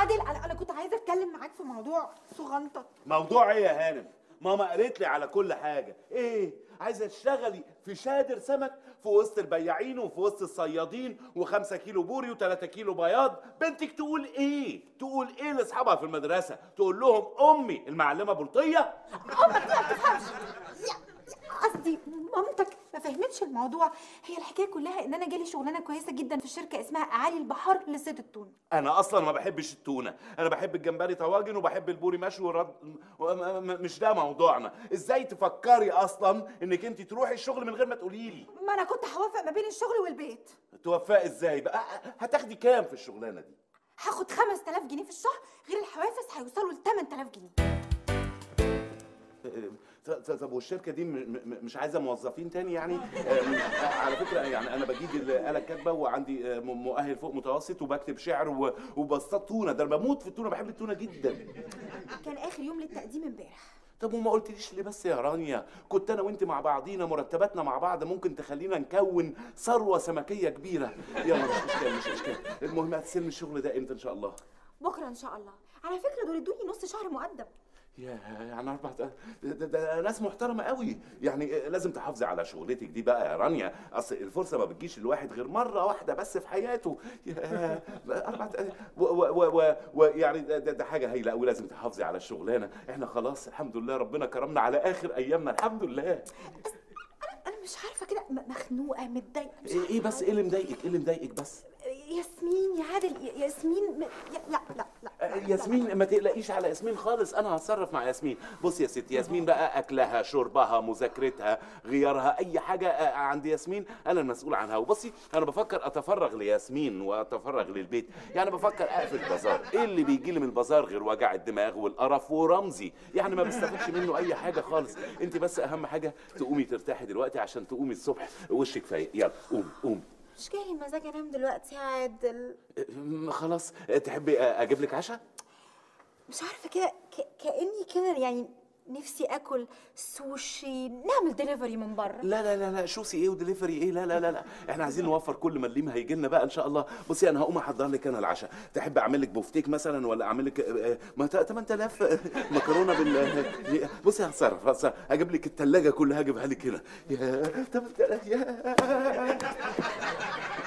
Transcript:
عادل انا انا كنت عايزه اتكلم معاك في موضوع صغنطه موضوع ايه يا هانم ماما قالت لي على كل حاجه ايه عايزه تشتغلي في شادر سمك في وسط البياعين وفي وسط الصيادين وخمسة كيلو بوري وثلاثة كيلو بياض بنتك تقول ايه تقول ايه لاصحابها في المدرسه تقول لهم امي المعلمه بلطيه قصدي مامتك ما فهمتش الموضوع هي الحكايه كلها ان انا جالي شغلانه كويسه جدا في شركه اسمها اعالي البحر لصيد التونه انا اصلا ما بحبش التونه انا بحب الجمبري طواجن وبحب البوري مشوي ورد م- م- مش ده موضوعنا ازاي تفكري اصلا انك انت تروحي الشغل من غير ما تقولي لي ما انا كنت هوافق ما بين الشغل والبيت توفقي ازاي بقى هتاخدي كام في الشغلانه دي هاخد 5000 جنيه في الشهر غير الحوافز هيوصلوا ل 8000 جنيه ط- ط- طب والشركه دي م- م- مش عايزه موظفين تاني يعني آم، على فكره يعني انا بجيب الاله الكاتبه وعندي آه، م- مؤهل فوق متوسط وبكتب شعر و- وبصطاد تونه ده انا بموت في التونه بحب التونه جدا كان اخر يوم للتقديم امبارح طب وما قلتليش ليه بس يا رانيا كنت انا وانت مع بعضينا مرتباتنا مع بعض ممكن تخلينا نكون ثروه سمكيه كبيره يلا مش اشكال مش اشكال المهم هتسلم الشغل ده امتى ان شاء الله بكره ان شاء الله على فكره دول ادوني نص شهر مقدم يا يعني اربع ده, ده, ده ناس محترمه قوي يعني لازم تحافظي على شغلتك دي بقى يا رانيا اصل الفرصه ما بتجيش الواحد غير مره واحده بس في حياته يا اربع ويعني ده, ده, ده حاجه هايله قوي لازم تحافظي على الشغلانه احنا خلاص الحمد لله ربنا كرمنا على اخر ايامنا الحمد لله انا مش عارفه كده م- مخنوقه متضايقه مش ايه إيه عارفة بس ايه اللي مضايقك ايه اللي مضايقك بس ياسمين يا عادل ي- ياسمين م... ي- لا لا لا, لا, لا. ياسمين ما تقلقيش على ياسمين خالص انا هتصرف مع ياسمين بص يا ستي ياسمين بقى اكلها شربها مذاكرتها غيارها اي حاجه آه، عند ياسمين انا المسؤول عنها وبصي انا بفكر اتفرغ لياسمين واتفرغ للبيت يعني بفكر اقفل بازار ايه اللي بيجي لي من البازار غير وجع الدماغ والقرف ورمزي يعني ما بستفادش منه اي حاجه خالص انت بس اهم حاجه تقومي ترتاحي دلوقتي عشان تقومي الصبح وشك فايق يلا قوم قوم مش جاي مزاج انام دلوقتي يا عادل آه، خلاص آه، تحبي آه، اجيب لك عشاء مش عارفه كده ك... كاني كده يعني نفسي اكل سوشي نعمل دليفري من بره لا لا لا لا شوسي ايه ودليفري ايه لا لا لا لا احنا عايزين نوفر كل مليم هيجي لنا بقى ان شاء الله بصي انا هقوم احضر لك انا العشاء تحب اعمل لك بوفتيك مثلا ولا اعمل لك آه، آه، ما ت- 8000 مكرونه بال آه، بصي هتصرف هتصرف هجيب لك الثلاجه كلها هجيبها لك هنا يا 8000 يا